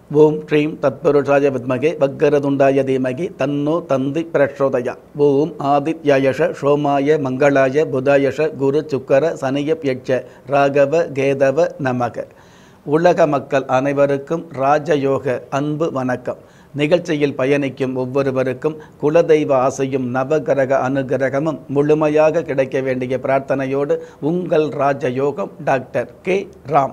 ஓம் ஸ்ரீம் தத்புருஷாய வித்மகே வக்கரதுண்டாய தீமகி தன்னோ தந்தி பிரச்சோதயா ஓம் ஆதித்யாயஷ சோமாய மங்களாய புதாயஷ குரு சுக்கர சனியப் யட்ச ராகவ கேதவ நமக உலக மக்கள் அனைவருக்கும் ராஜயோக அன்பு வணக்கம் நிகழ்ச்சியில் பயணிக்கும் ஒவ்வொருவருக்கும் குலதெய்வ ஆசையும் நவகிரக அனுகிரகமும் முழுமையாக கிடைக்க வேண்டிய பிரார்த்தனையோடு உங்கள் ராஜயோகம் டாக்டர் கே ராம்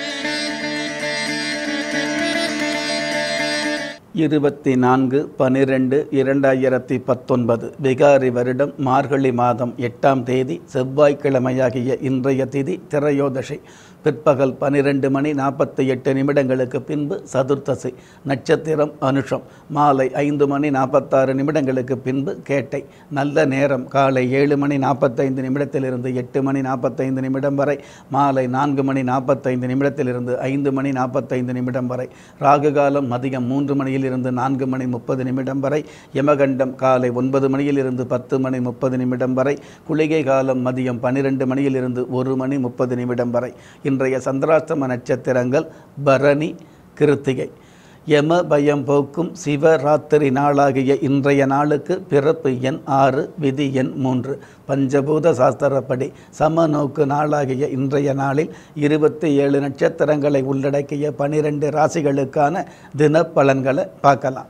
இருபத்தி நான்கு பனிரெண்டு இரண்டாயிரத்தி பத்தொன்பது விகாரி வருடம் மார்கழி மாதம் எட்டாம் தேதி செவ்வாய்க்கிழமையாகிய இன்றைய திதி திரையோதசி பிற்பகல் பனிரெண்டு மணி நாற்பத்தி எட்டு நிமிடங்களுக்கு பின்பு சதுர்த்தசி நட்சத்திரம் அனுஷம் மாலை ஐந்து மணி நாற்பத்தாறு நிமிடங்களுக்கு பின்பு கேட்டை நல்ல நேரம் காலை ஏழு மணி நாற்பத்தைந்து நிமிடத்திலிருந்து எட்டு மணி நாற்பத்தைந்து நிமிடம் வரை மாலை நான்கு மணி நாற்பத்தைந்து நிமிடத்திலிருந்து ஐந்து மணி நாற்பத்தைந்து நிமிடம் வரை ராகு காலம் மதியம் மூன்று மணியிலிருந்து நான்கு மணி முப்பது நிமிடம் வரை யமகண்டம் காலை ஒன்பது மணியிலிருந்து பத்து மணி முப்பது நிமிடம் வரை குளிகை காலம் மதியம் பன்னிரெண்டு மணியிலிருந்து ஒரு மணி முப்பது நிமிடம் வரை இன்றைய சந்திராஷ்டம நட்சத்திரங்கள் பரணி கிருத்திகை யம பயம் போக்கும் சிவராத்திரி நாளாகிய இன்றைய நாளுக்கு பிறப்பு எண் ஆறு விதி எண் மூன்று பஞ்சபூத சாஸ்திரப்படி சமநோக்கு நாளாகிய இன்றைய நாளில் இருபத்தி ஏழு நட்சத்திரங்களை உள்ளடக்கிய பனிரெண்டு ராசிகளுக்கான தினப்பலன்களை பார்க்கலாம்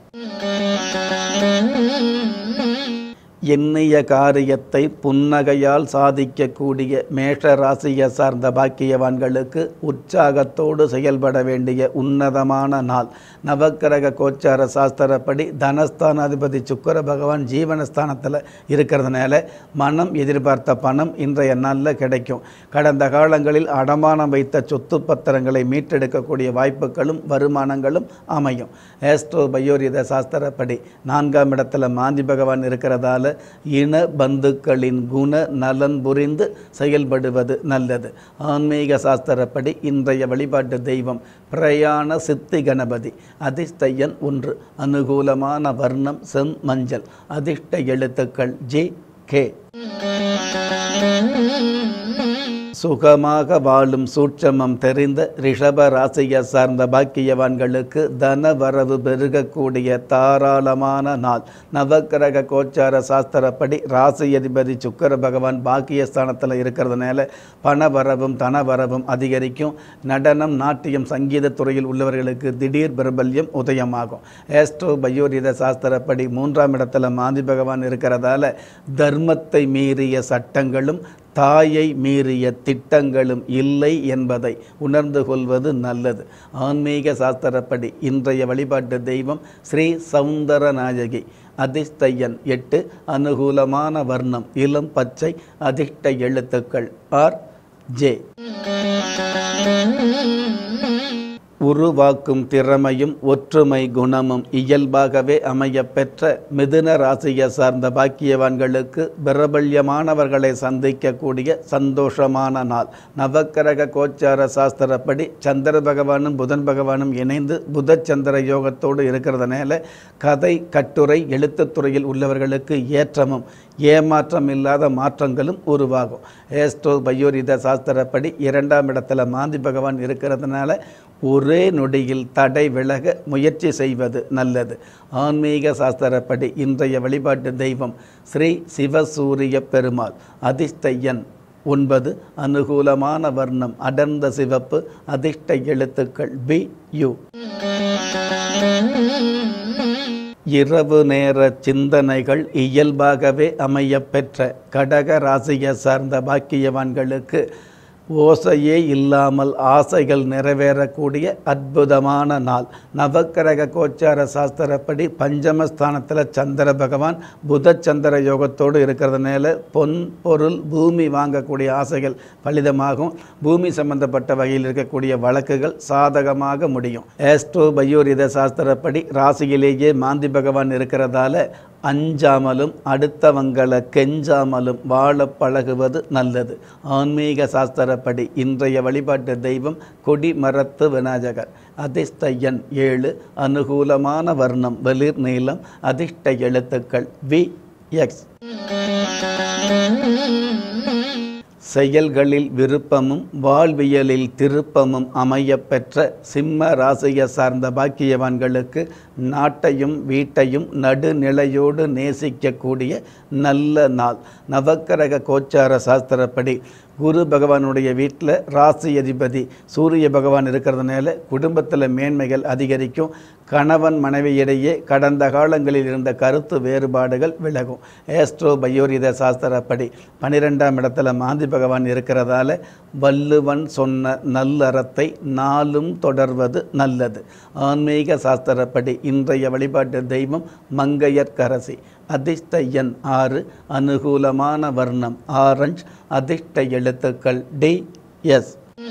எண்ணிய காரியத்தை புன்னகையால் சாதிக்கக்கூடிய மேஷ ராசியை சார்ந்த பாக்கியவான்களுக்கு உற்சாகத்தோடு செயல்பட வேண்டிய உன்னதமான நாள் நவக்கிரக கோச்சார சாஸ்திரப்படி தனஸ்தானாதிபதி சுக்கர பகவான் ஜீவனஸ்தானத்தில் இருக்கிறதுனால மனம் எதிர்பார்த்த பணம் இன்றைய நாளில் கிடைக்கும் கடந்த காலங்களில் அடமானம் வைத்த சொத்து பத்திரங்களை மீட்டெடுக்கக்கூடிய வாய்ப்புகளும் வருமானங்களும் அமையும் ஏஸ்ட்ரோ பயோரித சாஸ்திரப்படி நான்காம் இடத்துல மாந்தி பகவான் இருக்கிறதால இன பந்துக்களின் குண நலன் புரிந்து செயல்படுவது நல்லது ஆன்மீக சாஸ்திரப்படி இன்றைய வழிபாட்டு தெய்வம் பிரயாண சித்தி கணபதி அதிர்ஷ்ட எண் ஒன்று அனுகூலமான வர்ணம் செம் மஞ்சள் அதிர்ஷ்ட எழுத்துக்கள் ஜே கே சுகமாக வாழும் சூட்சமம் தெரிந்த ரிஷப ராசியை சார்ந்த பாக்கியவான்களுக்கு தன வரவு பெருகக்கூடிய தாராளமான நாள் நவக்கிரக கோச்சார சாஸ்திரப்படி ராசி அதிபதி சுக்கர பகவான் பாக்கியஸ்தானத்தில் இருக்கிறதுனால பண வரவும் தன வரவும் அதிகரிக்கும் நடனம் நாட்டியம் சங்கீத துறையில் உள்ளவர்களுக்கு திடீர் பிரபல்யம் உதயமாகும் ஏஸ்ட்ரோ பயோரித சாஸ்திரப்படி மூன்றாம் இடத்துல மாந்தி பகவான் இருக்கிறதால தர்மத்தை மீறிய சட்டங்களும் தாயை மீறிய திட்டங்களும் இல்லை என்பதை உணர்ந்து கொள்வது நல்லது ஆன்மீக சாஸ்திரப்படி இன்றைய வழிபாட்டு தெய்வம் ஸ்ரீ சவுந்தரநாயகி அதிர்ஷ்டயன் எட்டு அனுகூலமான வர்ணம் இளம் பச்சை அதிர்ஷ்ட எழுத்துக்கள் ஆர் ஜே உருவாக்கும் திறமையும் ஒற்றுமை குணமும் இயல்பாகவே அமையப் பெற்ற மிதுன ராசியை சார்ந்த பாக்கியவான்களுக்கு பிரபல்யமானவர்களை சந்திக்கக்கூடிய சந்தோஷமான நாள் நவக்கிரக கோச்சார சாஸ்திரப்படி சந்திர பகவானும் புதன் பகவானும் இணைந்து புதச்சந்திர யோகத்தோடு இருக்கிறதுனால கதை கட்டுரை எழுத்துத்துறையில் உள்ளவர்களுக்கு ஏற்றமும் ஏமாற்றம் இல்லாத மாற்றங்களும் உருவாகும் ஏஸ்ட்ரோ பயோரித சாஸ்திரப்படி இரண்டாம் இடத்துல மாந்தி பகவான் இருக்கிறதுனால ஒரே நொடியில் தடை விலக முயற்சி செய்வது நல்லது ஆன்மீக சாஸ்திரப்படி இன்றைய வழிபாட்டு தெய்வம் ஸ்ரீ சிவசூரிய பெருமாள் அதிர்ஷ்ட எண் ஒன்பது அனுகூலமான வர்ணம் அடர்ந்த சிவப்பு அதிர்ஷ்ட எழுத்துக்கள் பி யு இரவு நேர சிந்தனைகள் இயல்பாகவே அமையப் பெற்ற கடக ராசியை சார்ந்த பாக்கியவான்களுக்கு ஓசையே இல்லாமல் ஆசைகள் நிறைவேறக்கூடிய அற்புதமான நாள் நவக்கிரக கோச்சார சாஸ்திரப்படி பஞ்சமஸ்தானத்தில் சந்திர பகவான் புதச்சந்திர யோகத்தோடு இருக்கிறதுனால பொன் பொருள் பூமி வாங்கக்கூடிய ஆசைகள் பலிதமாகும் பூமி சம்பந்தப்பட்ட வகையில் இருக்கக்கூடிய வழக்குகள் சாதகமாக முடியும் ஏஸ்ட்ரோ பயோரித சாஸ்திரப்படி ராசியிலேயே மாந்தி பகவான் இருக்கிறதால அஞ்சாமலும் அடுத்தவங்களை கெஞ்சாமலும் வாழ பழகுவது நல்லது ஆன்மீக சாஸ்திரப்படி இன்றைய வழிபாட்டு தெய்வம் கொடி மரத்து விநாயகர் அதிர்ஷ்ட எண் ஏழு அனுகூலமான வர்ணம் வெளிர் நீளம் அதிர்ஷ்ட எழுத்துக்கள் வி எக்ஸ் செயல்களில் விருப்பமும் வாழ்வியலில் திருப்பமும் அமையப்பெற்ற சிம்ம ராசியை சார்ந்த பாக்கியவான்களுக்கு நாட்டையும் வீட்டையும் நடுநிலையோடு நேசிக்கக்கூடிய நல்ல நாள் நவக்கிரக கோச்சார சாஸ்திரப்படி குரு பகவானுடைய வீட்டில் ராசி அதிபதி சூரிய பகவான் இருக்கிறதுனால குடும்பத்தில் மேன்மைகள் அதிகரிக்கும் கணவன் மனைவியிடையே கடந்த காலங்களில் இருந்த கருத்து வேறுபாடுகள் விலகும் ஏஸ்ட்ரோ பயோரித சாஸ்திரப்படி பனிரெண்டாம் இடத்துல மாந்தி பகவான் இருக்கிறதால வள்ளுவன் சொன்ன நல்லறத்தை நாளும் தொடர்வது நல்லது ஆன்மீக சாஸ்திரப்படி இன்றைய வழிபாட்டு தெய்வம் மங்கையர்க்கரசி அதிர்ஷ்ட எண் ஆறு அனுகூலமான வர்ணம் ஆரஞ்ச் அதிர்ஷ்ட எழுத்துக்கள் டி எஸ்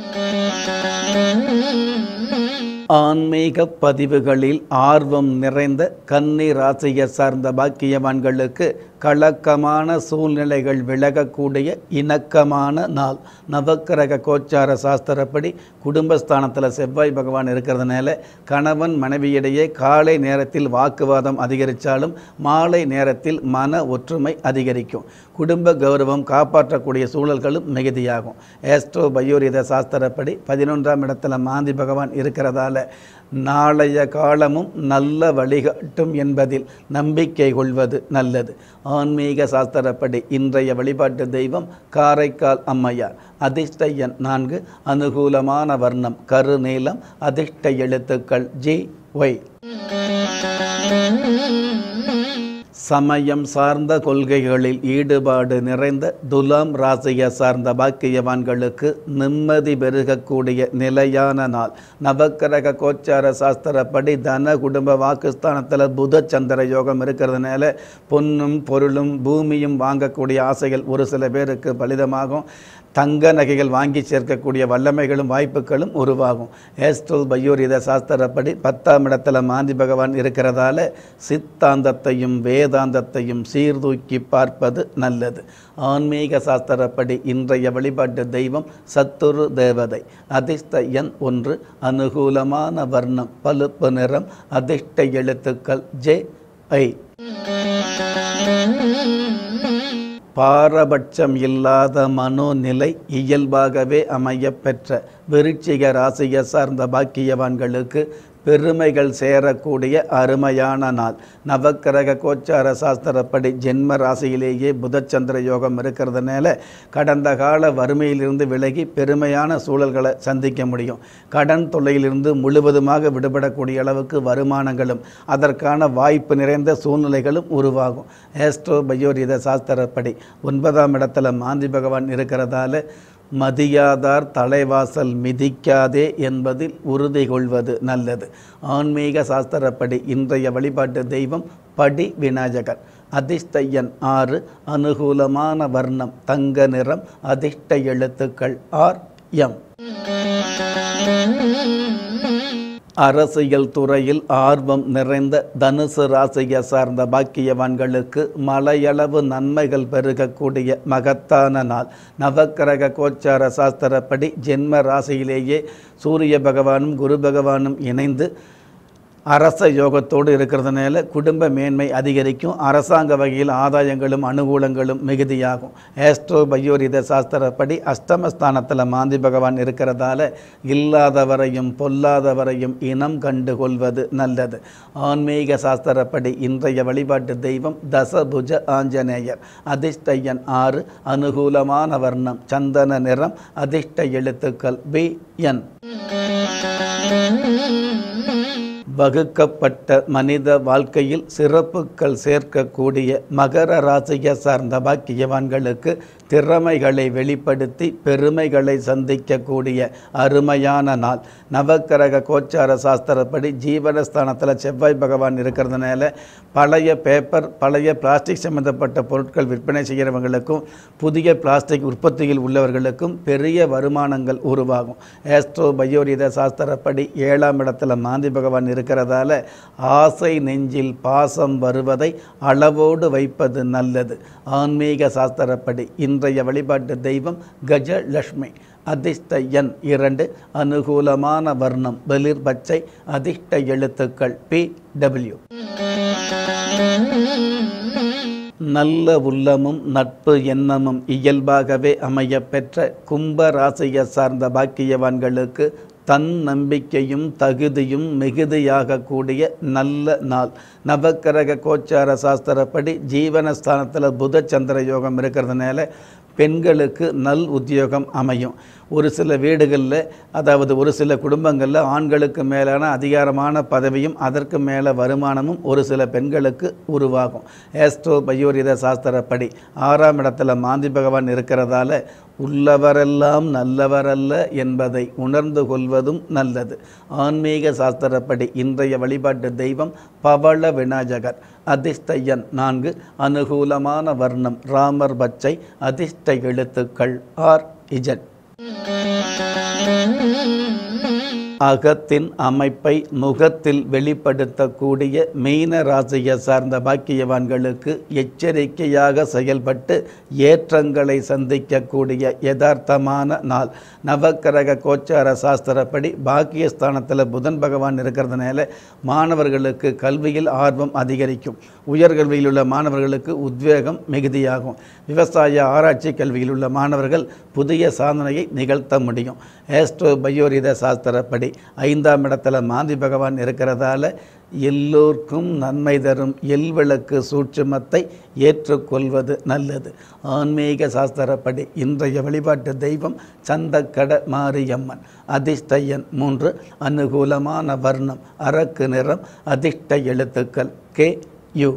ஆன்மீக பதிவுகளில் ஆர்வம் நிறைந்த கன்னி ராசியை சார்ந்த பாக்கியவான்களுக்கு கலக்கமான சூழ்நிலைகள் விலகக்கூடிய இணக்கமான நாள் நவக்கிரக கோச்சார சாஸ்திரப்படி குடும்பஸ்தானத்தில் செவ்வாய் பகவான் இருக்கிறதுனால கணவன் மனைவியிடையே காலை நேரத்தில் வாக்குவாதம் அதிகரித்தாலும் மாலை நேரத்தில் மன ஒற்றுமை அதிகரிக்கும் குடும்ப கௌரவம் காப்பாற்றக்கூடிய சூழல்களும் மிகுதியாகும் ஏஸ்ட்ரோ பயோரித சாஸ்திரப்படி பதினொன்றாம் இடத்துல மாந்தி பகவான் இருக்கிறதால நாளைய காலமும் நல்ல வழிகாட்டும் என்பதில் நம்பிக்கை கொள்வது நல்லது ஆன்மீக சாஸ்திரப்படி இன்றைய வழிபாட்டு தெய்வம் காரைக்கால் அம்மையார் அதிர்ஷ்ட எண் நான்கு அனுகூலமான வர்ணம் கருநீலம் அதிர்ஷ்ட எழுத்துக்கள் ஜி ஒய் சமயம் சார்ந்த கொள்கைகளில் ஈடுபாடு நிறைந்த துலாம் ராசியை சார்ந்த பாக்கியவான்களுக்கு நிம்மதி பெருகக்கூடிய நிலையான நாள் நவக்கிரக கோச்சார சாஸ்திரப்படி தன குடும்ப வாக்குஸ்தானத்தில் புத சந்திர யோகம் இருக்கிறதுனால பொன்னும் பொருளும் பூமியும் வாங்கக்கூடிய ஆசைகள் ஒரு சில பேருக்கு பலிதமாகும் தங்க நகைகள் வாங்கி சேர்க்கக்கூடிய வல்லமைகளும் வாய்ப்புகளும் உருவாகும் ஏஸ்ட்ரோ பயோரித சாஸ்திரப்படி பத்தாம் இடத்துல மாந்தி பகவான் இருக்கிறதால சித்தாந்தத்தையும் வேதாந்தத்தையும் சீர்தூக்கி பார்ப்பது நல்லது ஆன்மீக சாஸ்திரப்படி இன்றைய வழிபாட்டு தெய்வம் சத்துரு தேவதை அதிர்ஷ்ட எண் ஒன்று அனுகூலமான வர்ணம் பழுப்பு நிறம் அதிர்ஷ்ட எழுத்துக்கள் ஜே ஐ பாரபட்சம் இல்லாத மனோநிலை இயல்பாகவே அமையப்பெற்ற விருச்சிக ராசியை சார்ந்த பாக்கியவான்களுக்கு பெருமைகள் சேரக்கூடிய அருமையான நாள் நவக்கிரக கோச்சார சாஸ்திரப்படி ஜென்ம ராசியிலேயே புதச்சந்திர யோகம் இருக்கிறதுனால கடந்த கால வறுமையிலிருந்து விலகி பெருமையான சூழல்களை சந்திக்க முடியும் கடன் தொல்லையிலிருந்து முழுவதுமாக விடுபடக்கூடிய அளவுக்கு வருமானங்களும் அதற்கான வாய்ப்பு நிறைந்த சூழ்நிலைகளும் உருவாகும் ஏஸ்ட்ரோ பயோரித சாஸ்திரப்படி ஒன்பதாம் இடத்துல மாந்தி பகவான் இருக்கிறதால மதியாதார் தலைவாசல் மிதிக்காதே என்பதில் உறுதி கொள்வது நல்லது ஆன்மீக சாஸ்திரப்படி இன்றைய வழிபாட்டு தெய்வம் படி விநாயகர் அதிர்ஷ்ட எண் ஆறு அனுகூலமான வர்ணம் தங்க நிறம் அதிர்ஷ்ட எழுத்துக்கள் ஆர் எம் அரசியல் துறையில் ஆர்வம் நிறைந்த தனுசு ராசியை சார்ந்த பாக்கியவான்களுக்கு மலையளவு நன்மைகள் பெருகக்கூடிய மகத்தான நாள் நவக்கிரக கோச்சார சாஸ்திரப்படி ஜென்ம ராசியிலேயே சூரிய பகவானும் குரு பகவானும் இணைந்து அரச யோகத்தோடு இருக்கிறதுனால குடும்ப மேன்மை அதிகரிக்கும் அரசாங்க வகையில் ஆதாயங்களும் அனுகூலங்களும் மிகுதியாகும் ஏஸ்ட்ரோ பயோரித சாஸ்திரப்படி அஷ்டமஸ்தானத்தில் மாந்தி பகவான் இருக்கிறதால இல்லாதவரையும் பொல்லாதவரையும் இனம் கண்டு கொள்வது நல்லது ஆன்மீக சாஸ்திரப்படி இன்றைய வழிபாட்டு தெய்வம் தசபுஜ ஆஞ்சநேயர் அதிர்ஷ்ட எண் ஆறு அனுகூலமான வர்ணம் சந்தன நிறம் அதிர்ஷ்ட எழுத்துக்கள் பி என் வகுக்கப்பட்ட மனித வாழ்க்கையில் சிறப்புகள் சேர்க்கக்கூடிய மகர ராசியை சார்ந்த பாக்கியவான்களுக்கு திறமைகளை வெளிப்படுத்தி பெருமைகளை சந்திக்கக்கூடிய அருமையான நாள் நவக்கிரக கோச்சார சாஸ்திரப்படி ஜீவனஸ்தானத்தில் செவ்வாய் பகவான் இருக்கிறதுனால பழைய பேப்பர் பழைய பிளாஸ்டிக் சம்பந்தப்பட்ட பொருட்கள் விற்பனை செய்கிறவங்களுக்கும் புதிய பிளாஸ்டிக் உற்பத்தியில் உள்ளவர்களுக்கும் பெரிய வருமானங்கள் உருவாகும் ஏஸ்ட்ரோ பயோரித சாஸ்திரப்படி ஏழாம் இடத்துல மாந்தி பகவான் இருக்கிறதால ஆசை நெஞ்சில் பாசம் வருவதை அளவோடு வைப்பது நல்லது ஆன்மீக சாஸ்திரப்படி இன்றைய வழிபாட்டு தெய்வம் கஜலட்சுமி அதிர்ஷ்ட எண் இரண்டு அனுகூலமான வர்ணம் வெளிர் பச்சை அதிர்ஷ்ட எழுத்துக்கள் பி டபிள்யூ நல்ல உள்ளமும் நட்பு எண்ணமும் இயல்பாகவே அமைய பெற்ற கும்ப ராசியை சார்ந்த பாக்கியவான்களுக்கு தன் நம்பிக்கையும் தகுதியும் மிகுதியாகக்கூடிய நல்ல நாள் நவக்கிரக கோச்சார சாஸ்திரப்படி ஜீவனஸ்தானத்தில் புத சந்திர யோகம் இருக்கிறதுனால பெண்களுக்கு நல் உத்தியோகம் அமையும் ஒரு சில வீடுகளில் அதாவது ஒரு சில குடும்பங்களில் ஆண்களுக்கு மேலான அதிகாரமான பதவியும் அதற்கு மேலே வருமானமும் ஒரு சில பெண்களுக்கு உருவாகும் ஏஸ்ட்ரோ பயோரித சாஸ்திரப்படி ஆறாம் இடத்துல மாந்தி பகவான் இருக்கிறதால உள்ளவரெல்லாம் நல்லவரல்ல என்பதை உணர்ந்து கொள்வதும் நல்லது ஆன்மீக சாஸ்திரப்படி இன்றைய வழிபாட்டு தெய்வம் பவள விநாயகர் அதிர்ஷ்ட நான்கு அனுகூலமான வர்ணம் ராமர் பச்சை அதிர்ஷ்ட எழுத்துக்கள் ஆர் இஜட் அகத்தின் அமைப்பை முகத்தில் வெளிப்படுத்தக்கூடிய மீன ராசியை சார்ந்த பாக்கியவான்களுக்கு எச்சரிக்கையாக செயல்பட்டு ஏற்றங்களை சந்திக்கக்கூடிய யதார்த்தமான நாள் நவக்கிரக கோச்சார சாஸ்திரப்படி பாக்கியஸ்தானத்தில் புதன் பகவான் இருக்கிறதுனால மாணவர்களுக்கு கல்வியில் ஆர்வம் அதிகரிக்கும் உயர்கல்வியில் உள்ள மாணவர்களுக்கு உத்வேகம் மிகுதியாகும் விவசாய ஆராய்ச்சி கல்வியில் உள்ள மாணவர்கள் புதிய சாதனையை நிகழ்த்த முடியும் ஏஸ்ட்ரோ பயோரித சாஸ்திரப்படி ஐந்தாம் இடத்துல மாந்தி பகவான் இருக்கிறதால எல்லோருக்கும் நன்மை தரும் எல்விளக்கு சூட்சுமத்தை ஏற்றுக்கொள்வது நல்லது ஆன்மீக சாஸ்திரப்படி இன்றைய வழிபாட்டு தெய்வம் சந்தக்கட மாரியம்மன் அதிர்ஷ்டயன் மூன்று அனுகூலமான வர்ணம் அரக்கு நிறம் அதிர்ஷ்ட எழுத்துக்கள் கே யு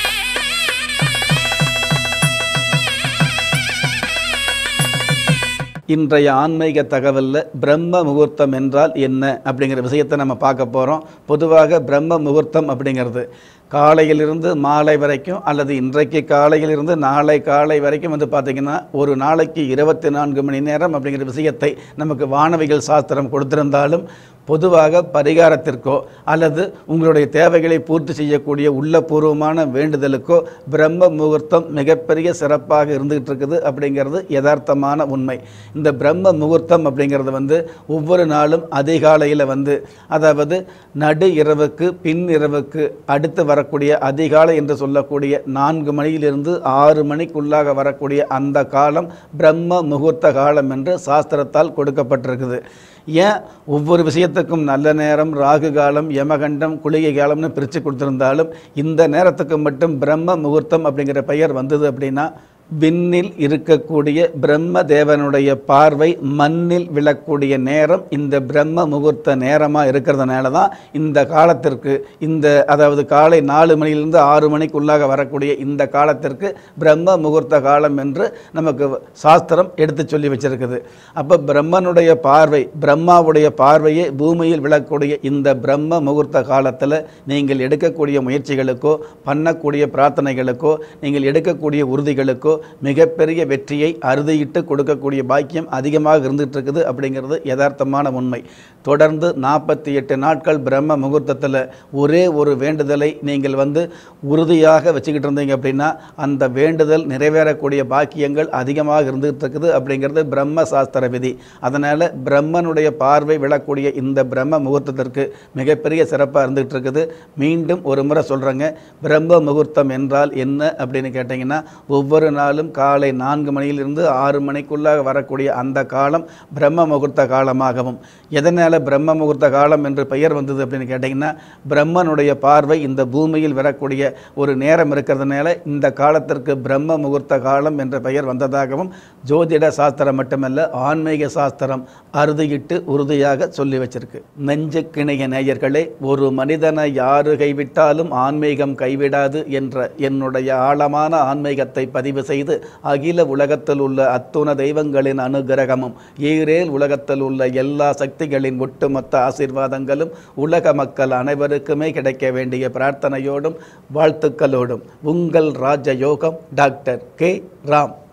இன்றைய ஆன்மீக தகவலில் பிரம்ம முகூர்த்தம் என்றால் என்ன அப்படிங்கிற விஷயத்தை நம்ம பார்க்க போகிறோம் பொதுவாக பிரம்ம முகூர்த்தம் அப்படிங்கிறது காலையிலிருந்து மாலை வரைக்கும் அல்லது இன்றைக்கு காலையிலிருந்து நாளை காலை வரைக்கும் வந்து பார்த்திங்கன்னா ஒரு நாளைக்கு இருபத்தி நான்கு மணி நேரம் அப்படிங்கிற விஷயத்தை நமக்கு வானவிகள் சாஸ்திரம் கொடுத்திருந்தாலும் பொதுவாக பரிகாரத்திற்கோ அல்லது உங்களுடைய தேவைகளை பூர்த்தி செய்யக்கூடிய உள்ளபூர்வமான வேண்டுதலுக்கோ பிரம்ம முகூர்த்தம் மிகப்பெரிய சிறப்பாக இருந்துகிட்டு இருக்குது அப்படிங்கிறது யதார்த்தமான உண்மை இந்த பிரம்ம முகூர்த்தம் அப்படிங்கிறது வந்து ஒவ்வொரு நாளும் அதிகாலையில் வந்து அதாவது நடு இரவுக்கு பின் இரவுக்கு அடுத்து வரக்கூடிய அதிகாலை என்று சொல்லக்கூடிய நான்கு மணியிலிருந்து ஆறு மணிக்குள்ளாக வரக்கூடிய அந்த காலம் பிரம்ம முகூர்த்த காலம் என்று சாஸ்திரத்தால் கொடுக்கப்பட்டிருக்குது ஏன் ஒவ்வொரு விஷயத்துக்கும் நல்ல நேரம் ராகு காலம் யமகண்டம் குளிகை காலம்னு பிரித்து கொடுத்துருந்தாலும் இந்த நேரத்துக்கு மட்டும் பிரம்ம முகூர்த்தம் அப்படிங்கிற பெயர் வந்தது அப்படின்னா விண்ணில் இருக்கக்கூடிய பிரம்ம தேவனுடைய பார்வை மண்ணில் விழக்கூடிய நேரம் இந்த பிரம்ம முகூர்த்த நேரமாக இருக்கிறதுனால தான் இந்த காலத்திற்கு இந்த அதாவது காலை நாலு மணியிலிருந்து ஆறு மணிக்குள்ளாக வரக்கூடிய இந்த காலத்திற்கு பிரம்ம முகூர்த்த காலம் என்று நமக்கு சாஸ்திரம் எடுத்து சொல்லி வச்சிருக்குது அப்போ பிரம்மனுடைய பார்வை பிரம்மாவுடைய பார்வையே பூமியில் விழக்கூடிய இந்த பிரம்ம முகூர்த்த காலத்தில் நீங்கள் எடுக்கக்கூடிய முயற்சிகளுக்கோ பண்ணக்கூடிய பிரார்த்தனைகளுக்கோ நீங்கள் எடுக்கக்கூடிய உறுதிகளுக்கோ மிகப்பெரிய வெற்றியை அறுதியிட்டு கொடுக்கக்கூடிய பாக்கியம் அதிகமாக இருந்துகிட்டு இருக்குது அப்படிங்கிறது யதார்த்தமான உண்மை தொடர்ந்து நாற்பத்தி எட்டு நாட்கள் பிரம்ம முகூர்த்தத்தில் ஒரே ஒரு வேண்டுதலை நீங்கள் வந்து உறுதியாக வச்சுக்கிட்டு இருந்தீங்க அப்படின்னா அந்த வேண்டுதல் நிறைவேறக்கூடிய பாக்கியங்கள் அதிகமாக இருந்துகிட்டு இருக்குது அப்படிங்கிறது பிரம்ம சாஸ்திர விதி அதனால் பிரம்மனுடைய பார்வை விழக்கூடிய இந்த பிரம்ம முகூர்த்தத்திற்கு மிகப்பெரிய சிறப்பாக இருந்துகிட்டு இருக்குது மீண்டும் ஒரு முறை சொல்கிறேங்க பிரம்ம முகூர்த்தம் என்றால் என்ன அப்படின்னு கேட்டிங்கன்னா ஒவ்வொரு நாளும் காலை நான்கு மணியிலிருந்து ஆறு மணிக்குள்ளாக வரக்கூடிய அந்த காலம் பிரம்ம முகூர்த்த காலமாகவும் எதனால் பிரம்ம முகூர்த்த காலம் என்று பெயர் வந்தது அப்படின்னு கேட்டிங்கன்னா பிரம்மனுடைய பார்வை இந்த பூமியில் வரக்கூடிய ஒரு நேரம் இருக்கிறதுனால இந்த காலத்திற்கு பிரம்ம முகூர்த்த காலம் என்ற பெயர் வந்ததாகவும் ஜோதிட சாஸ்திரம் மட்டுமல்ல ஆன்மீக சாஸ்திரம் அறுதியிட்டு உறுதியாக சொல்லி வச்சிருக்கு நெஞ்சுக்கிணைய நேயர்களே ஒரு மனிதனை யாரு கைவிட்டாலும் ஆன்மீகம் கைவிடாது என்ற என்னுடைய ஆழமான ஆன்மீகத்தை பதிவு செய்து அகில உலகத்தில் உள்ள அத்துண தெய்வங்களின் அனுகிரகமும் ஈரேல் உலகத்தில் உள்ள எல்லா சக்திகளின் ஒட்டுமொத்த ஆசீர்வாதங்களும் உலக மக்கள் அனைவருக்குமே கிடைக்க வேண்டிய பிரார்த்தனையோடும் வாழ்த்துக்களோடும் உங்கள் ராஜயோகம் டாக்டர் கே ராம்